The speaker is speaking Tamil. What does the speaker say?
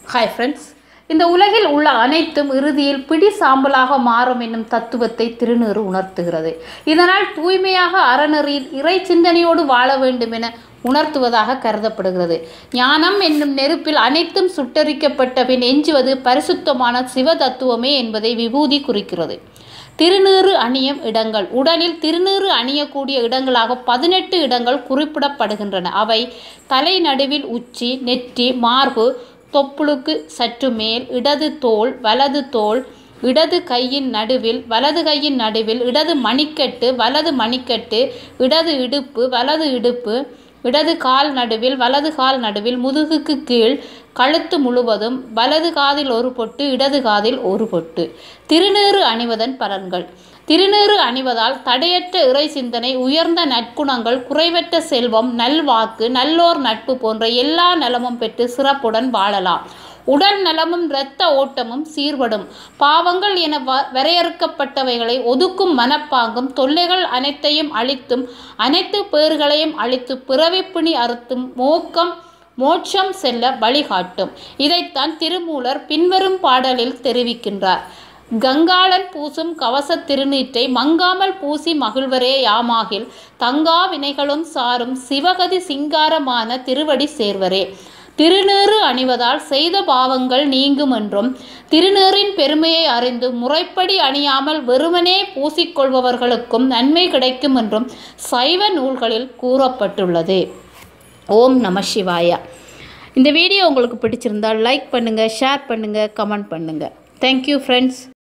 ஹாய் ஃப்ரெண்ட்ஸ் இந்த உலகில் உள்ள அனைத்தும் இறுதியில் பிடி சாம்பலாக மாறும் என்னும் தத்துவத்தை திருநீறு உணர்த்துகிறது இதனால் தூய்மையாக அறநெறியில் இறை சிந்தனையோடு வாழ வேண்டும் என உணர்த்துவதாக கருதப்படுகிறது ஞானம் என்னும் நெருப்பில் அனைத்தும் சுட்டரிக்கப்பட்ட பின் எஞ்சுவது பரிசுத்தமான சிவ தத்துவமே என்பதை விபூதி குறிக்கிறது திருநீறு அணியும் இடங்கள் உடலில் திருநீறு அணியக்கூடிய இடங்களாக பதினெட்டு இடங்கள் குறிப்பிடப்படுகின்றன அவை தலை நடுவில் உச்சி நெற்றி மார்பு தொப்புளுக்கு சற்று மேல் இடது தோள் வலது தோள் இடது கையின் நடுவில் வலது கையின் நடுவில் இடது மணிக்கட்டு வலது மணிக்கட்டு இடது இடுப்பு வலது இடுப்பு இடது கால் நடுவில் வலது கால் நடுவில் முதுகுக்கு கீழ் கழுத்து முழுவதும் வலது காதில் ஒரு பொட்டு இடது காதில் ஒரு பொட்டு திருநீறு அணிவதன் பலன்கள் திருநீறு அணிவதால் தடையற்ற இறை சிந்தனை உயர்ந்த நற்குணங்கள் குறைவற்ற செல்வம் நல்வாக்கு நல்லோர் நட்பு போன்ற எல்லா நலமும் பெற்று சிறப்புடன் வாழலாம் உடல் நலமும் இரத்த ஓட்டமும் சீர்படும் பாவங்கள் என வ வரையறுக்கப்பட்டவைகளை ஒதுக்கும் மனப்பாங்கும் தொல்லைகள் அனைத்தையும் அழித்தும் அனைத்து பேர்களையும் அழித்து பிறவிப்பிணி அறுத்தும் மோக்கம் மோட்சம் செல்ல வழிகாட்டும் இதைத்தான் திருமூலர் பின்வரும் பாடலில் தெரிவிக்கின்றார் கங்காளன் பூசும் கவச திருநீற்றை மங்காமல் பூசி மகிழ்வரே யாமாகில் தங்கா வினைகளும் சாரும் சிவகதி சிங்காரமான திருவடி சேர்வரே திருநீறு அணிவதால் செய்த பாவங்கள் நீங்கும் என்றும் திருநீறின் பெருமையை அறிந்து முறைப்படி அணியாமல் வெறுமனே பூசிக்கொள்பவர்களுக்கும் நன்மை கிடைக்கும் என்றும் சைவ நூல்களில் கூறப்பட்டுள்ளது ஓம் நம சிவாயா இந்த வீடியோ உங்களுக்கு பிடிச்சிருந்தால் லைக் பண்ணுங்கள் ஷேர் பண்ணுங்கள் கமெண்ட் பண்ணுங்கள் தேங்க்யூ ஃப்ரெண்ட்ஸ்